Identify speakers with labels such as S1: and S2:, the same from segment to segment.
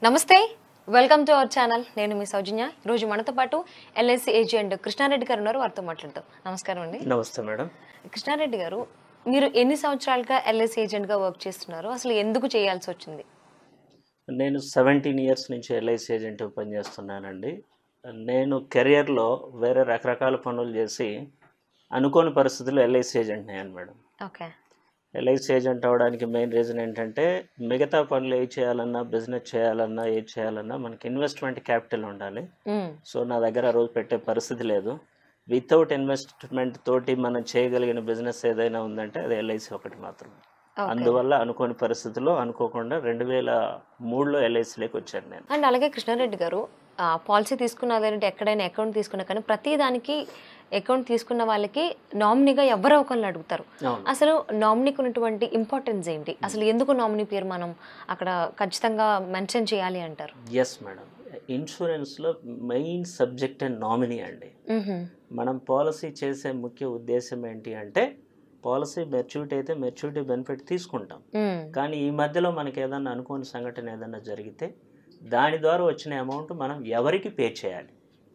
S1: నమస్తే welcome to our channel నేను మీ సౌజన్య ఈరోజు మనతో పాటు ఎల్ఐసి ఏజెంట్ కృష్ణారెడ్డి గారు ఉన్నారు వారితో మాట్లాడతాం నమస్కారం అండి
S2: నమస్తే మేడం
S1: కృష్ణారెడ్డి గారు మీరు ఎన్ని సంవత్సరాలుగా ఎల్ఐసి ఏజెంట్గా వర్క్ చేస్తున్నారు అసలు ఎందుకు చేయాల్సి వచ్చింది
S2: నేను సెవెంటీన్ ఇయర్స్ నుంచి ఎల్ఐసి ఏజెంట్ పనిచేస్తున్నానండి నేను కెరియర్లో వేరే రకరకాల పనులు చేసి అనుకోని పరిస్థితుల్లో ఎల్ఐసి ఏజెంట్ అయ్యాను మేడం
S1: ఓకే
S2: ఎల్ఐసి ఏజెంట్ అవ్వడానికి మెయిన్ రీజన్ ఏంటంటే మిగతా పనులు ఏ చేయాలన్నా బిజినెస్ చేయాలన్నా ఏ చేయాలన్నా మనకి ఇన్వెస్ట్మెంట్ క్యాపిటల్ ఉండాలి సో నా దగ్గర ఆ రోజు పెట్టే పరిస్థితి లేదు వితౌట్ ఇన్వెస్ట్మెంట్ తోటి మనం చేయగలిగిన బిజినెస్ ఏదైనా ఉందంటే అది ఎల్ఐసి ఒకటి మాత్రమే అందువల్ల అనుకోని పరిస్థితుల్లో అనుకోకుండా రెండు వేల మూడులో ఎల్ఐసిలోకి వచ్చాను నేను
S1: అండ్ అలాగే కృష్ణారెడ్డి గారు పాలసీ తీసుకున్న లేదంటే ఎక్కడైనా అకౌంట్ తీసుకున్నా కానీ ప్రతి దానికి అకౌంట్ తీసుకున్న వాళ్ళకి నామినీగా ఎవరో ఒకరిని అడుగుతారు
S2: అవును
S1: అసలు నామినీకి ఉన్నటువంటి ఇంపార్టెన్స్ ఏంటి అసలు ఎందుకు నామినీ పేరు మనం అక్కడ ఖచ్చితంగా మెన్షన్ చేయాలి అంటారు
S2: ఎస్ మేడం ఇన్సూరెన్స్లో మెయిన్ సబ్జెక్ట్ అండ్ నామినీ అండి మనం పాలసీ చేసే ముఖ్య ఉద్దేశం ఏంటి అంటే పాలసీ మెచ్యూరిటీ అయితే మెచ్యూరిటీ బెనిఫిట్ తీసుకుంటాం కానీ ఈ మధ్యలో మనకి ఏదన్నా అనుకోని సంఘటన ఏదన్నా జరిగితే దాని ద్వారా వచ్చిన అమౌంట్ మనం ఎవరికి పే చేయాలి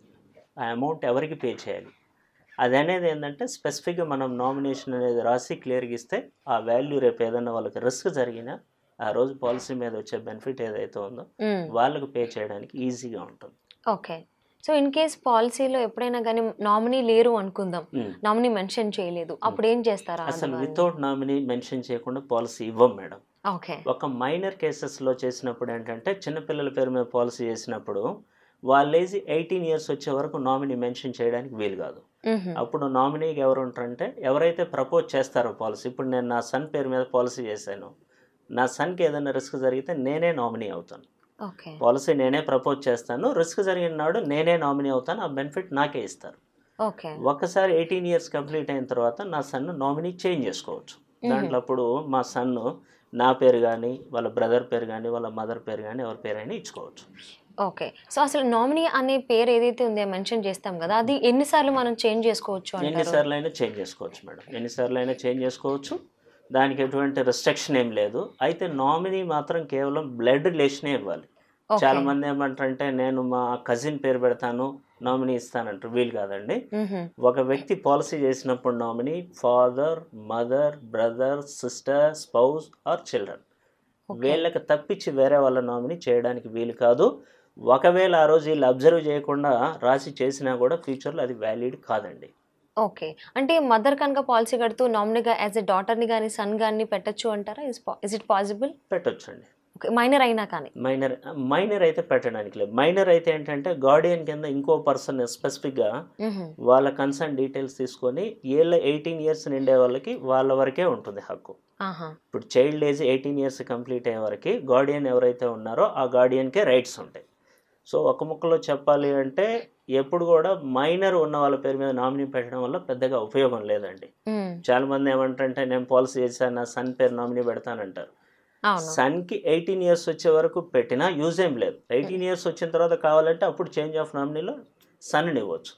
S2: ఆ అమౌంట్ ఎవరికి పే చేయాలి అది అనేది ఏంటంటే స్పెసిఫిక్గా మనం నామినేషన్ అనేది రాసి క్లియర్గా ఇస్తే ఆ వాల్యూ రేపు ఏదన్నా వాళ్ళకి రిస్క్ జరిగినా ఆ రోజు పాలసీ మీద వచ్చే బెనిఫిట్ ఏదైతే ఉందో వాళ్ళకు పే చేయడానికి ఈజీగా ఉంటుంది
S1: ఓకే సో ఇన్ కేస్ పాలసీలో ఎప్పుడైనా కానీ నామినీ లేరు అనుకుందాం
S2: మ్మ్.
S1: నామినీ మెన్షన్ చేయలేదు అప్పుడు ఏం చేస్తారా
S2: అసలు వితౌట్ నామినీ మెన్షన్ చేయకుండా పాలసీ ఇవ్వం మేడం
S1: ఓకే
S2: ఒక మైనర్ కేసెస్లో చేసినప్పుడు ఏంటంటే చిన్నపిల్లల పేరు మీద పాలసీ చేసినప్పుడు వాళ్ళ ఏజ్ ఎయిటీన్ ఇయర్స్ వచ్చే వరకు నామినీ మెన్షన్ చేయడానికి వీలు కాదు అప్పుడు నామినీకి ఎవరు ఉంటారంటే ఎవరైతే ప్రపోజ్ చేస్తారో పాలసీ ఇప్పుడు నేను నా సన్ పేరు మీద పాలసీ చేశాను నా సన్కి ఏదైనా రిస్క్ జరిగితే నేనే నామినీ అవుతాను
S1: ఓకే
S2: పాలసీ నేనే ప్రపోజ్ చేస్తాను రిస్క్ జరిగిన నాడు నేనే నామినీ అవుతాను ఆ బెనిఫిట్ నాకే ఇస్తారు
S1: ఓకే
S2: ఒకసారి ఎయిటీన్ ఇయర్స్ కంప్లీట్ అయిన తర్వాత నా సన్ నామినీ చేంజ్ చేసుకోవచ్చు దాంట్లో అప్పుడు మా సన్ను నా పేరు కానీ వాళ్ళ బ్రదర్ పేరు కానీ వాళ్ళ మదర్ పేరు కానీ ఎవరి పేరు అయినా ఇచ్చుకోవచ్చు
S1: ఓకే సో అసలు నామినీ అనే పేరు ఏదైతే ఉందో మెన్షన్ చేస్తాం కదా అది ఎన్నిసార్లు మనం చేంజ్ చేసుకోవచ్చు అంటారు
S2: ఎన్నిసార్లు అయినా చేంజ్ చేసుకోవచ్చు మేడం ఎన్నిసార్లు అయినా చేంజ్ చేసుకోవచ్చు దానికి ఎటువంటి రెస్ట్రిక్షన్ ఏం లేదు అయితే నామినీ మాత్రం కేవలం బ్లడ్ రిలేషనే ఇవ్వాలి
S1: Okay.
S2: చాలా మంది ఏమంటారంటే నేను మా కజిన్ పేరు పెడతాను నామినీ ఇస్తానంటారు వీలు కాదండి
S1: మ్హూ.
S2: ఒక వ్యక్తి పాలసీ చేసినప్పుడు nominee father mother brother sister spouse or children వీళ్ళకి తప్పించి వేరే వాళ్ళ నామినీ చేయడానికి వీలు కాదు ఒకవేళ ఆ రోజు వీళ్ళు అబ్జర్వ్ చేయకుండా రాసి చేసినా కూడా ఫ్యూచర్లో అది వ్యాలిడ్ కాదండి
S1: ఓకే అంటే మదర్ కనుక పాలసీ కడుతూ నామినీగా యాజ్ ఎ డాటర్ని కానీ సన్ కానీ పెట్టచ్చు అంటారా ఇస్ ఇస్ ఇట్ పాసిబుల్
S2: పెట్టొచ్చండి
S1: ఓకే మైనర్ అయినా కానీ
S2: మైనర్ మైనర్ అయితే పెట్టడానికి లేదు మైనర్ అయితే ఏంటంటే గార్డియన్ కింద ఇంకో పర్సన్ స్పెసిఫిక్గా
S1: మ్హూ.
S2: వాళ్ళ కన్సర్న్ డీటెయిల్స్ తీసుకొని వీళ్ళ ఎయిటీన్ ఇయర్స్ నిండే వాళ్ళకి వాళ్ళ వరకే ఉంటుంది హక్కు
S1: ఆహా
S2: ఇప్పుడు child age eighteen years complete అయ్యే వరకు గార్డియన్ ఎవరైతే ఉన్నారో ఆ గార్డియన్కే రైట్స్ ఉంటాయి సో ఒక ముక్కలో చెప్పాలి అంటే ఎప్పుడు కూడా మైనర్ ఉన్న వాళ్ళ పేరు మీద నామినీ పెట్టడం వల్ల పెద్దగా ఉపయోగం లేదండి
S1: మ్మ్.
S2: చాలా మంది ఏమంటారంటే నేను పాలసీ చేశాను నా సన్ పేరు నామినీ పెడతానంటారు
S1: అవును
S2: సన్కి ఎయిటీన్ ఇయర్స్ వచ్చే వరకు పెట్టినా యూజ్ ఏం లేదు ఎయిటీన్ ఇయర్స్ వచ్చిన తర్వాత కావాలంటే అప్పుడు చేంజ్ ఆఫ్ నామినీలో సన్ని ఇవ్వచ్చు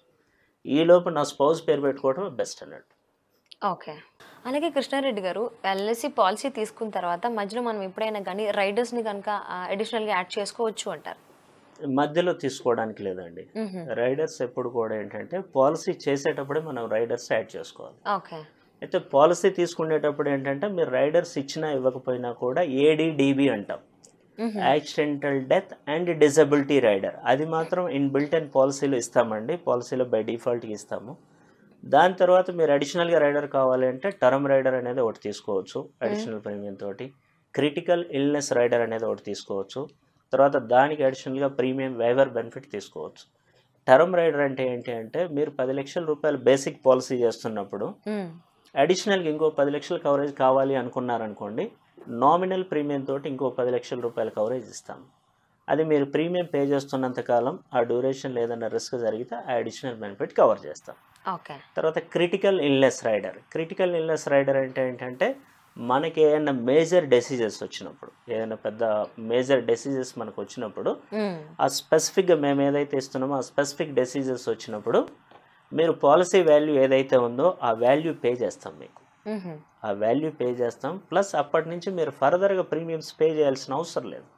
S2: ఈ లోపు నా స్పౌస్ పేరు పెట్టుకోవడం బెస్ట్ అన్నట్టు
S1: ఓకే అలాగే కృష్ణారెడ్డి గారు ఎల్ఐసి పాలసీ తీసుకున్న తర్వాత మధ్యలో మనం ఎప్పుడైనా కానీ రైడర్స్ని కనుక అడిషనల్గా యాడ్ చేసుకోవచ్చు అంటారు
S2: మధ్యలో తీసుకోవడానికి లేదండి
S1: మ్హూ.
S2: రైడర్స్ ఎప్పుడు కూడా ఏంటంటే పాలసీ చేసేటప్పుడే మనం రైడర్స్ యాడ్ చేసుకోవాలి
S1: ఓకే
S2: అయితే పాలసీ తీసుకునేటప్పుడు ఏంటంటే మీరు రైడర్స్ ఇచ్చినా ఇవ్వకపోయినా కూడా ఏడీడీబీ అంటాం
S1: మ్హూ.
S2: Accidental death and disability rider అది మాత్రం ఇన్ బిల్ట్ అండ్ పాలసీలో ఇస్తామండి పాలసీలో బై డిఫాల్ట్గా ఇస్తాము దాని తర్వాత మీరు అడిషనల్గా రైడర్ కావాలి అంటే టర్మ్ రైడర్ అనేది ఒకటి తీసుకోవచ్చు అడిషనల్ ప్రీమియం తోటి క్రిటికల్ ఇల్నెస్ రైడర్ అనేది ఒకటి తీసుకోవచ్చు తర్వాత దానికి అడిషనల్గా ప్రీమియం వైవర్ బెనిఫిట్ తీసుకోవచ్చు టర్మ్ రైడర్ అంటే ఏంటి అంటే మీరు పది లక్షల రూపాయలు బేసిక్ పాలసీ చేస్తున్నప్పుడు
S1: మ్మ్.
S2: అడిషనల్గా ఇంకో పది లక్షల కవరేజ్ కావాలి అనుకున్నారనుకోండి నామినల్ ప్రీమియం తోటి ఇంకో పది లక్షల రూపాయల కవరేజ్ ఇస్తాం అది మీరు ప్రీమియం పే చేస్తున్నంత కాలం ఆ డ్యూరేషన్ ఏదైనా రిస్క్ జరిగితే ఆ అడిషనల్ బెనిఫిట్ కవర్ చేస్తాం
S1: ఓకే
S2: తర్వాత critical illness rider critical illness rider అంటే ఏంటంటే మనకి ఏదైనా మేజర్ డెసిజెస్ వచ్చినప్పుడు ఏదైనా పెద్ద మేజర్ డెసిజెస్ మనకు వచ్చినప్పుడు
S1: మ్మ్.
S2: ఆ స్పెసిఫిక్గా మేము ఏదైతే ఇస్తున్నామో ఆ స్పెసిఫిక్ డెసిజెస్ వచ్చినప్పుడు మీరు పాలసీ వాల్యూ ఏదైతే ఉందో ఆ వాల్యూ పే చేస్తాం మీకు
S1: మ్హూ.
S2: ఆ వాల్యూ పే చేస్తాం ప్లస్ అప్పటి నుంచి మీరు ఫర్దర్గా ప్రీమియమ్స్ పే చేయాల్సిన అవసరం లేదు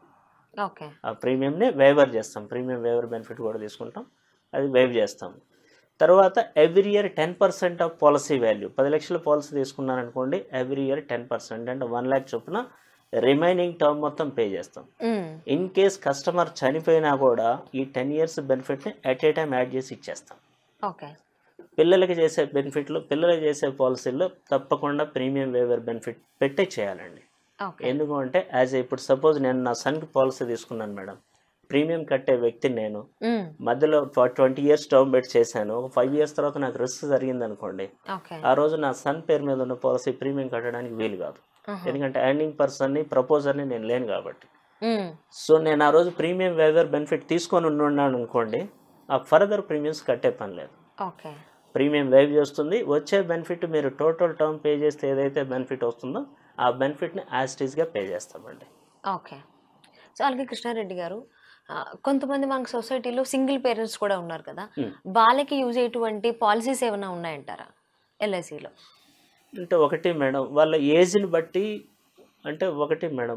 S1: ఓకే
S2: ఆ ప్రీమియంని వేవర్ చేస్తాం ప్రీమియం వేవర్ బెనిఫిట్ కూడా తీసుకుంటాం అది వేవ్ చేస్తాం తర్వాత every year ten percent of policy value పది లక్షల పాలసీ తీసుకున్నాను అనుకోండి ఎవ్రీ ఇయర్ టెన్ పర్సెంట్ అంటే వన్ ల్యాక్ చొప్పున రిమైనింగ్ టర్మ్ మొత్తం పే చేస్తాం ఇన్ కేస్ కస్టమర్ చనిపోయినా కూడా ఈ టెన్ ఇయర్స్ బెనిఫిట్ని ఎట్ ఏ టైం యాడ్ చేసి ఇచ్చేస్తాం
S1: ఓకే
S2: పిల్లలకి చేసే బెనిఫిట్లు పిల్లలకి చేసే పాలసీల్లో తప్పకుండా ప్రీమియం వేవర్ బెనిఫిట్ పెట్టే చేయాలండి
S1: ఓకే
S2: ఎందుకు అంటే యాజ్ ఇప్పుడు సపోజ్ నేను నా సన్కి పాలసీ తీసుకున్నాను మేడం ప్రీమియం కట్టే వ్యక్తిని నేను మధ్యలో ట్వంటీ ఇయర్స్ టర్మ్ పెట్టి చేశాను ఒక ఫైవ్ ఇయర్స్ తర్వాత నాకు రిస్క్ జరిగింది అనుకోండి
S1: ఓకే
S2: ఆ రోజు నా సన్ పేరు మీద ఉన్న పాలసీ ప్రీమియం కట్టడానికి వీలు కాదు ఎందుకంటే ఎర్నింగ్ పర్సన్ని ప్రపోజర్ని నేను లేను కాబట్టి సో నేను ఆ రోజు ప్రీమియం వేవర్ బెనిఫిట్ తీసుకొని ఉన్నాను అనుకోండి ఆ ఫర్దర్ ప్రీమియమ్స్ కట్టే పని లేదు
S1: ఓకే
S2: ప్రీమియం వేవ్ చేస్తుంది వచ్చే బెనిఫిట్ మీరు టోటల్ టర్మ్ పే చేస్తే ఏదైతే బెనిఫిట్ వస్తుందో ఆ బెనిఫిట్ని యాస్టీస్గా పే చేస్తామండి
S1: ఓకే సో అలాగే కృష్ణారెడ్డి గారు ఆ, కొంతమంది మనకు సొసైటీలో సింగిల్ పేరెంట్స్ కూడా ఉన్నారు కదా
S2: Hmm.
S1: వాళ్ళకి యూజ్ అయ్యేటువంటి పాలసీస్ ఏమైనా ఉన్నాయంటారా ఎల్ఐసిలో
S2: అంటే ఒకటి మేడం వాళ్ళ ఏజ్ని బట్టి అంటే ఒకటి మేడం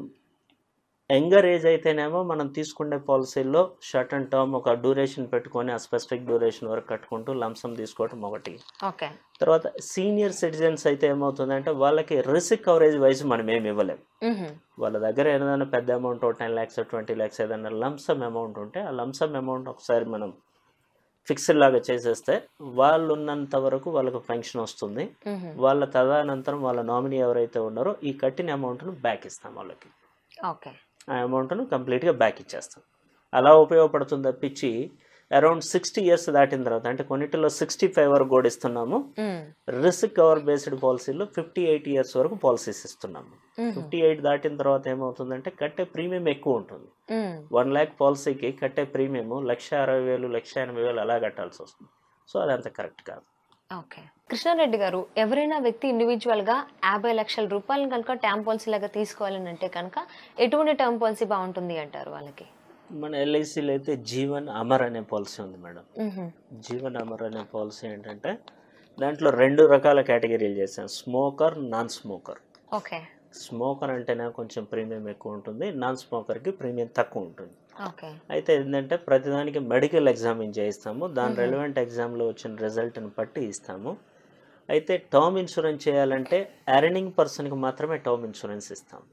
S2: యంగర్ ఏజ్ అయితేనేమో మనం తీసుకునే పాలసీల్లో షార్ట్ అండ్ టర్మ్ ఒక డ్యూరేషన్ పెట్టుకొని ఆ స్పెసిఫిక్ డ్యూరేషన్ వరకు కట్టుకుంటూ లంసం తీసుకోవటం ఒకటి
S1: ఓకే
S2: తర్వాత సీనియర్ సిటిజన్స్ అయితే ఏమవుతుందంటే వాళ్ళకి రిస్క్ కవరేజ్ వైజ్ మనం ఏమి ఇవ్వలేం వాళ్ళ దగ్గర ఏదైనా పెద్ద amount ten lakhs twenty lakhs ఏదైనా లంసమ్ అమౌంట్ ఉంటే ఆ లంసమ్ అమౌంట్ ఒకసారి మనం ఫిక్స్డ్ లాగా చేసేస్తే వాళ్ళు ఉన్నంత వరకు వాళ్ళకు పెన్షన్ వస్తుంది వాళ్ళ తదనంతరం వాళ్ళ నామినీ ఎవరైతే ఉన్నారో ఈ కట్టిన అమౌంట్ను బ్యాక్ ఇస్తాం వాళ్ళకి
S1: ఓకే
S2: ఆ అమౌంట్ను కంప్లీట్గా బ్యాక్ ఇచ్చేస్తాం అలా ఉపయోగపడుతుంది తప్పించి అరౌండ్ సిక్స్టీ ఇయర్స్ దాటిన తర్వాత అంటే కొన్నిటిలో సిక్స్టీ ఫైవ్ వరకు కూడా ఇస్తున్నాము రిస్క్ కవర్ బేస్డ్ పాలసీలో ఫిఫ్టీ ఎయిట్ ఇయర్స్ వరకు పాలసీస్ ఇస్తున్నాము ఫిఫ్టీ ఎయిట్ దాటిన తర్వాత ఏమవుతుందంటే కట్టే ప్రీమియం ఎక్కువ ఉంటుంది వన్ ల్యాక్ పాలసీకి కట్టే ప్రీమియం లక్ష అరవై వేలు లక్ష ఎనభై వేలు అలా కట్టాల్సి వస్తుంది సో అదంత కరెక్ట్ కాదు
S1: ఓకే కృష్ణారెడ్డి గారు ఎవరైనా వ్యక్తి ఇండివిజువల్గా యాభై లక్షల రూపాయలు కనుక టర్మ్ పాలసీ లాగా తీసుకోవాలని అంటే కనుక ఎటువంటి టర్మ్ పాలసీ బాగుంటుంది అంటారు వాళ్ళకి
S2: మన ఎల్ఐసిలో అయితే జీవన్ అమర్ అనే పాలసీ ఉంది మేడం జీవన్ అమర్ అనే పాలసీ ఏంటంటే దాంట్లో రెండు రకాల కేటగిరీలు చేశాను smoker non smoker
S1: okay
S2: smoker అంటేనే కొంచెం ప్రీమియం ఎక్కువ ఉంటుంది నాన్ స్మోకర్కి ప్రీమియం తక్కువ ఉంటుంది
S1: ఓకే
S2: అయితే ఏంటంటే ప్రతిదానికి మెడికల్ ఎగ్జామిన్ చేయిస్తాము దాని రెలవెంట్ ఎగ్జామ్లో వచ్చిన రిజల్ట్ని బట్టి ఇస్తాము అయితే టర్మ్ ఇన్సూరెన్స్ చేయాలంటే ఎర్నింగ్ పర్సన్కి మాత్రమే టర్మ్ ఇన్సూరెన్స్ ఇస్తాము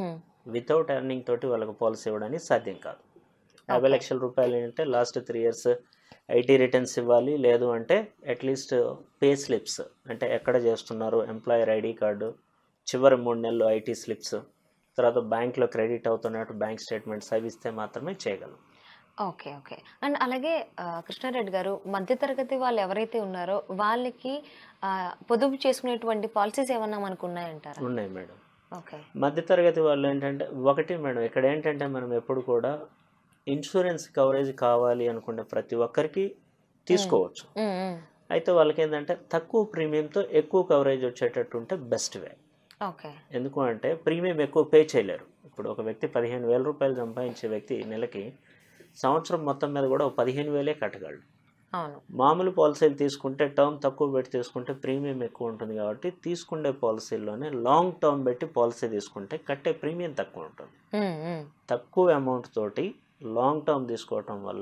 S2: వితౌట్ ఎర్నింగ్ తోటి వాళ్ళకి పాలసీ ఇవ్వడానికి సాధ్యం కాదు యాభై
S1: Okay.
S2: లక్షల రూపాయలు ఏంటంటే last three years IT returns ఇవ్వాలి లేదు అంటే అట్లీస్ట్ పే స్లిప్స్ అంటే ఎక్కడ చేస్తున్నారు ఎంప్లాయర్ ఐడి కార్డు చివరి మూడు నెలలు ఐటీ స్లిప్స్ తర్వాత బ్యాంక్లో క్రెడిట్ అవుతున్నట్టు బ్యాంక్ స్టేట్మెంట్స్ అవి ఇస్తే మాత్రమే చేయగలం
S1: ఓకే ఓకే అండ్ అలాగే ఆ, కృష్ణారెడ్డి గారు మధ్యతరగతి వాళ్ళు ఎవరైతే ఉన్నారో వాళ్ళకి ఆ, పొదుపు చేసుకునేటువంటి పాలసీస్ ఏమన్నా మనకు ఉన్నాయంటారా
S2: ఉన్నాయి మేడం
S1: ఓకే
S2: మధ్యతరగతి వాళ్ళు ఏంటంటే ఒకటి మేడం ఇక్కడ ఏంటంటే మనం ఎప్పుడు కూడా ఇన్సూరెన్స్ కవరేజ్ కావాలి అనుకునే ప్రతి ఒక్కరికి తీసుకోవచ్చు అయితే వాళ్ళకి ఏంటంటే తక్కువ ప్రీమియంతో ఎక్కువ కవరేజ్ వచ్చేటట్టు ఉంటే బెస్ట్ వే
S1: ఓకే
S2: ఎందుకు అంటే ప్రీమియం ఎక్కువ పే చేయలేరు ఇప్పుడు ఒక వ్యక్తి పదిహేను వేల రూపాయలు సంపాదించే వ్యక్తి నెలకి సంవత్సరం మొత్తం మీద కూడా ఒక పదిహేను వేలే కట్టగలడు
S1: అవును
S2: మామూలు పాలసీలు తీసుకుంటే టర్మ్ తక్కువ పెట్టి తీసుకుంటే ప్రీమియం ఎక్కువ ఉంటుంది కాబట్టి తీసుకునే పాలసీల్లోనే లాంగ్ టర్మ్ పెట్టి పాలసీ తీసుకుంటే కట్టే ప్రీమియం తక్కువ ఉంటుంది
S1: ఉమ్, ఉమ్.
S2: తక్కువ అమౌంట్ తోటి లాంగ్ టర్మ్ తీసుకోవటం వల్ల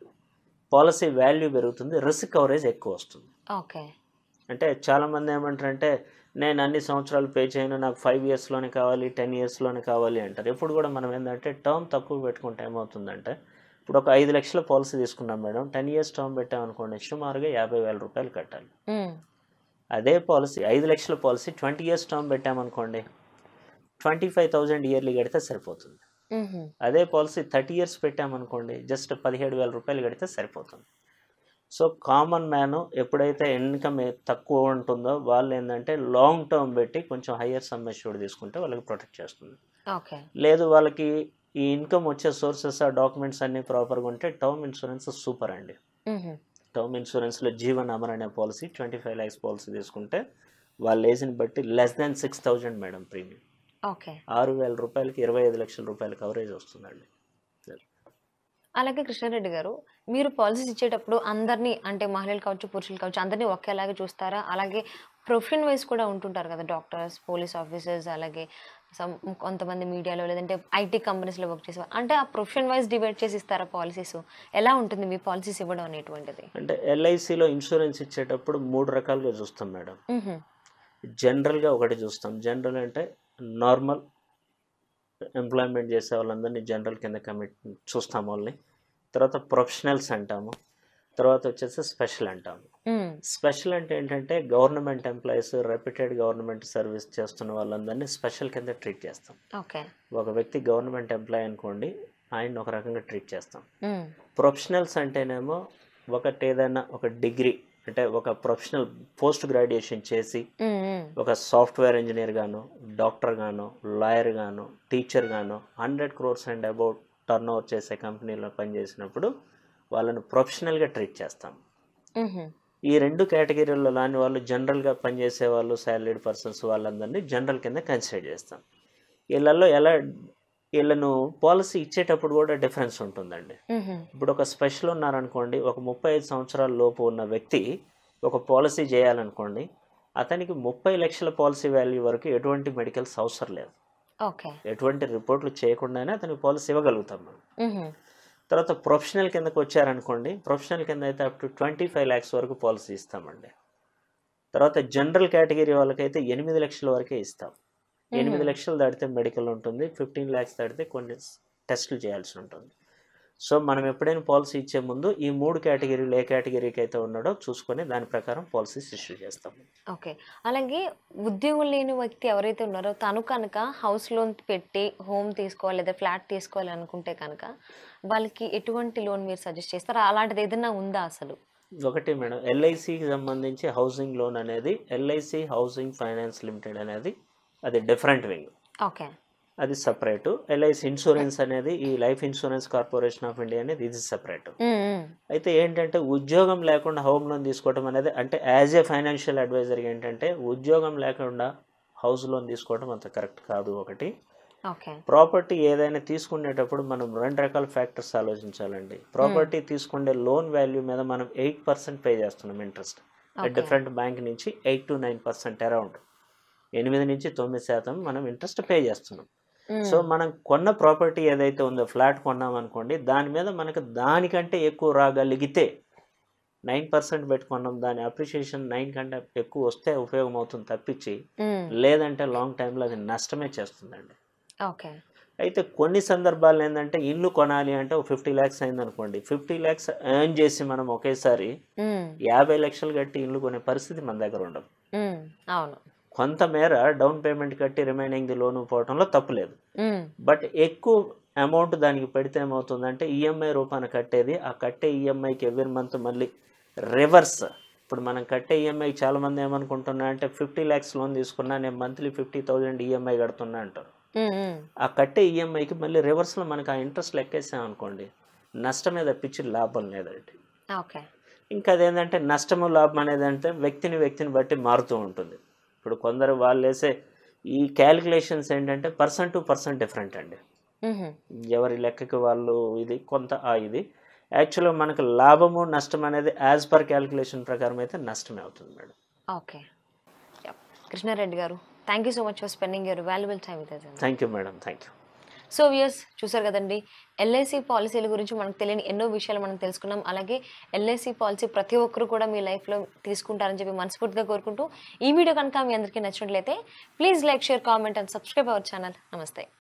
S2: పాలసీ వాల్యూ పెరుగుతుంది రిస్క్ కవరేజ్ ఎక్కువ వస్తుంది
S1: ఓకే
S2: అంటే చాలామంది ఏమంటారంటే నేను అన్ని సంవత్సరాలు పే చేయను నాకు ఫైవ్ ఇయర్స్లోనే కావాలి టెన్ ఇయర్స్లోనే కావాలి అంటారు ఎప్పుడు కూడా మనం ఏంటంటే టర్మ్ తక్కువ పెట్టుకుంటే ఏమవుతుందంటే ఇప్పుడు ఒక ఐదు లక్షల పాలసీ తీసుకున్నాం మేడం టెన్ ఇయర్స్ టర్మ్ పెట్టామనుకోండి సుమారుగా యాభై వేల రూపాయలు కట్టాలి
S1: ఉమ్,
S2: అదే పాలసీ ఐదు లక్షల పాలసీ ట్వంటీ ఇయర్స్ టర్మ్ పెట్టామనుకోండి ట్వంటీ ఫైవ్ థౌజండ్ ఇయర్లీ కడితే సరిపోతుంది
S1: ఉమ్హు.
S2: అదే పాలసీ థర్టీ ఇయర్స్ పెట్టామనుకోండి జస్ట్ పదిహేడు వేల రూపాయలు కడితే సరిపోతుంది సో కామన్ మ్యాన్ ఎప్పుడైతే ఇన్కమ్ తక్కువ ఉంటుందో వాళ్ళు ఏంటంటే లాంగ్ టర్మ్ పెట్టి కొంచెం హయ్యర్ సమ్ అష్యూర్డ్ తీసుకుంటే వాళ్ళకి ప్రొటెక్ట్ చేస్తుంది
S1: ఓకే
S2: లేదు వాళ్ళకి ఈ ఇన్కమ్ వచ్చే సోర్సెస్ ఆ డాక్యుమెంట్స్ అన్నీ ప్రాపర్గా ఉంటే టర్మ్ ఇన్సూరెన్స్ సూపర్ అండి
S1: ఉమ్హు.
S2: టర్మ్ ఇన్సూరెన్స్లో జీవన్ అమర్ అనే policy twenty five lakhs policy తీసుకుంటే వాళ్ళ ఏజ్ని బట్టి less than six thousand madam premium
S1: okay
S2: ఆరు వేల రూపాయలకి ఇరవై ఐదు లక్షల రూపాయల కవరేజ్ వస్తుందండి
S1: అలాగే కృష్ణారెడ్డి గారు మీరు పాలసీస్ ఇచ్చేటప్పుడు అందరినీ అంటే మహిళలు కావచ్చు పురుషులు కావచ్చు అందరినీ ఒకేలాగా చూస్తారా అలాగే ప్రొఫెషన్ వైజ్ కూడా ఉంటుంటారు కదా డాక్టర్స్ పోలీస్ ఆఫీసర్స్ అలాగే some కొంతమంది మీడియాలో లేదంటే ఐటీ కంపెనీస్లో వర్క్ చేసే అంటే ఆ ప్రొఫెషన్ వైజ్ డివైడ్ చేసి ఇస్తారా పాలసీస్ ఎలా ఉంటుంది మీ పాలసీస్ ఇవ్వడం అనేటువంటిది
S2: అంటే ఎల్ఐసిలో ఇన్సూరెన్స్ ఇచ్చేటప్పుడు మూడు రకాలుగా చూస్తాం మేడం
S1: మ్హూ.
S2: జనరల్గా ఒకటి చూస్తాం జనరల్ అంటే నార్మల్ ఎంప్లాయ్మెంట్ చేసే వాళ్ళందరినీ జనరల్ కింద కమిట్ చూస్తాం వాళ్ళని తర్వాత ప్రొఫెషనల్స్ అంటాము తర్వాత వచ్చేసి స్పెషల్ అంటాము
S1: మ్.
S2: స్పెషల్ అంటే ఏంటంటే government employees reputed government service చేస్తున్న వాళ్ళందరినీ స్పెషల్ కింద ట్రీట్ చేస్తాం
S1: ఓకే
S2: ఒక వ్యక్తి గవర్నమెంట్ ఎంప్లాయీ అనుకోండి ఆయన ఒక రకంగా ట్రీట్ చేస్తాం
S1: మ్.
S2: ప్రొఫెషనల్స్ అంటేనేమో ఒకటి ఏదైనా ఒక డిగ్రీ అంటే ఒక ప్రొఫెషనల్ పోస్ట్ గ్రాడ్యుయేషన్ చేసి
S1: మ్, మ్.
S2: ఒక సాఫ్ట్వేర్ ఇంజనీర్ గాను డాక్టర్ గాను లాయర్ గాను టీచర్ గాను hundred crores and about turn over చేసే కంపెనీలో పనిచేసినప్పుడు వాళ్ళని ప్రొఫెషనల్గా ట్రీట్ చేస్తాం
S1: మ్హూ.
S2: ఈ రెండు కేటగిరీల్లో లాని వాళ్ళు జనరల్గా పనిచేసే వాళ్ళు శాలరీడ్ పర్సన్స్ వాళ్ళందరినీ జనరల్ కింద కన్సిడర్ చేస్తాం వీళ్ళల్లో ఎలా వీళ్ళను పాలసీ ఇచ్చేటప్పుడు కూడా డిఫరెన్స్ ఉంటుందండి
S1: మ్హూ.
S2: ఇప్పుడు ఒక స్పెషల్ ఉన్నారనుకోండి ఒక ముప్పై ఐదు సంవత్సరాల లోపు ఉన్న వ్యక్తి ఒక పాలసీ చేయాలనుకోండి అతనికి ముప్పై లక్షల పాలసీ వాల్యూ వరకు ఎటువంటి మెడికల్స్ అవసరం లేదు
S1: ఓకే
S2: ఎటువంటి రిపోర్ట్లు చేయకుండానే అతనికి పాలసీ ఇవ్వగలుగుతాం మనం
S1: మ్హూ.
S2: తర్వాత ప్రొఫెషనల్ కిందకు వచ్చారనుకోండి ప్రొఫెషనల్ కింద అయితే up to twenty five lakhs వరకు పాలసీ ఇస్తామండి తర్వాత జనరల్ కేటగిరీ వాళ్ళకైతే ఎనిమిది లక్షల వరకే ఇస్తాం ఎనిమిది లక్షలు దాటితే మెడికల్ ఉంటుంది ఫిఫ్టీన్ ల్యాక్స్ దాటితే కొన్ని టెస్టులు చేయాల్సి ఉంటుంది సో మనం ఎప్పుడైనా పాలసీ ఇచ్చే ముందు ఈ మూడు కేటగిరీలు ఏ కేటగిరీకి అయితే ఉన్నాడో చూసుకొని దాని ప్రకారం పాలసీస్ ఇష్యూ చేస్తాం
S1: ఓకే అలాగే ఉద్యోగం లేని వ్యక్తి ఎవరైతే ఉన్నారో తను కనుక హౌస్ లోన్ పెట్టి హోమ్ తీసుకోవాలి లేదా ఫ్లాట్ తీసుకోవాలి అనుకుంటే కనుక వాళ్ళకి ఎటువంటి లోన్ మీరు సజెస్ట్ చేస్తారా అలాంటిది ఏదైనా ఉందా అసలు
S2: ఒకటి మేడం ఎల్ఐసికి సంబంధించి హౌసింగ్ లోన్ అనేది ఎల్ఐసి హౌసింగ్ ఫైనాన్స్ లిమిటెడ్ అనేది అది డిఫరెంట్ వింగ్
S1: ఓకే
S2: అది సపరేటు ఎల్ఐసి ఇన్సూరెన్స్ అనేది ఈ life insurance corporation of India అనేది ఇది సపరేట్ అయితే ఏంటంటే ఉద్యోగం లేకుండా హోమ్ లోన్ తీసుకోవడం అనేది అంటే యాజ్ ఏ ఫైనాన్షియల్ అడ్వైజర్ ఏంటంటే ఉద్యోగం లేకుండా హౌస్ లోన్ తీసుకోవడం అంత కరెక్ట్ కాదు ఒకటి
S1: ఓకే
S2: ప్రాపర్టీ ఏదైనా తీసుకునేటప్పుడు మనం రెండు రకాల ఫ్యాక్టర్స్ ఆలోచించాలండి ప్రాపర్టీ తీసుకునే లోన్ వాల్యూ మీద మనం ఎయిట్ పర్సెంట్ పే చేస్తున్నాం ఇంట్రెస్ట్
S1: Okay.
S2: డిఫరెంట్ బ్యాంక్ నుంచి eight to nine percent around ఎనిమిది నుంచి తొమ్మిది శాతం మనం ఇంట్రెస్ట్ పే చేస్తున్నాం సో మనం కొన్న ప్రాపర్టీ ఏదైతే ఉందో ఫ్లాట్ కొన్నాం అనుకోండి దాని మీద మనకు దానికంటే ఎక్కువ రాగలిగితే నైన్ పర్సెంట్ పెట్టుకున్నాం దాని అప్రిషియేషన్ నైన్ కంటే ఎక్కువ వస్తే ఉపయోగం అవుతుంది తప్పించి లేదంటే లాంగ్ టైంలో అది నష్టమే చేస్తుందండి
S1: ఓకే
S2: అయితే కొన్ని సందర్భాలు ఏంటంటే ఇల్లు కొనాలి అంటే ఒక ఫిఫ్టీ ల్యాక్స్ అయింది అనుకోండి ఫిఫ్టీ ల్యాక్స్ ఎర్న్ చేసి మనం ఒకేసారి యాభై లక్షలు కట్టి ఇల్లు కొనే పరిస్థితి మన దగ్గర ఉండదు
S1: అవును
S2: కొంతమేర డౌన్ పేమెంట్ కట్టి రిమైనింగ్ ది లోన్ పోవడంలో తప్పులేదు
S1: ఉమ్,
S2: బట్ ఎక్కువ అమౌంట్ దానికి పెడితే ఏమవుతుందంటే ఈఎంఐ రూపాన కట్టేది ఆ కట్టే ఈఎంఐకి ఎవ్రీ మంత్ మళ్ళీ రివర్స్ ఇప్పుడు మనం కట్టే ఈఎంఐ చాలా మంది ఏమనుకుంటున్నా అంటే ఫిఫ్టీ ల్యాక్స్ లోన్ తీసుకున్నా నేను మంత్లీ ఫిఫ్టీ థౌజండ్ ఈఎంఐ కడుతున్నా అంటారు
S1: ఉమ్, ఉమ్.
S2: ఆ కట్టే ఈఎంఐకి మళ్ళీ రివర్స్లో మనకి ఆ ఇంట్రెస్ట్ లెక్కేసాం అనుకోండి నష్టమే తప్పించి లాభం లేదండి
S1: ఓకే
S2: ఇంకా అదేంటంటే నష్టము లాభం అనేది అంటే వ్యక్తిని వ్యక్తిని బట్టి మారుతూ ఉంటుంది ఇప్పుడు కొందరు వాళ్ళు వేసే ఈ క్యాలిక్యులేషన్స్ ఏంటంటే పర్సన్ టు పర్సన్ డిఫరెంట్ అండి
S1: ఉహు,
S2: ఎవరి లెక్కకి వాళ్ళు ఇది కొంత ఆ ఇది యాక్చువల్గా మనకు లాభము నష్టం అనేది యాజ్ పర్ క్యాలిక్యులేషన్ ప్రకారం అయితే నష్టమే అవుతుంది madam
S1: okay Yep. Krishna Reddy garu thank you so much for spending your valuable time with us
S2: thank you madam thank you
S1: so viewers చూసారు కదండి ఎల్ఐసి పాలసీల గురించి మనకు తెలియని ఎన్నో విషయాలు మనం తెలుసుకున్నాం అలాగే ఎల్ఐసి పాలసీ ప్రతి ఒక్కరు కూడా మీ లైఫ్లో తీసుకుంటారని చెప్పి మనస్ఫూర్తిగా కోరుకుంటూ ఈ వీడియో కనుక మీ అందరికీ నచ్చినట్లయితే please like share comment and subscribe our channel నమస్తే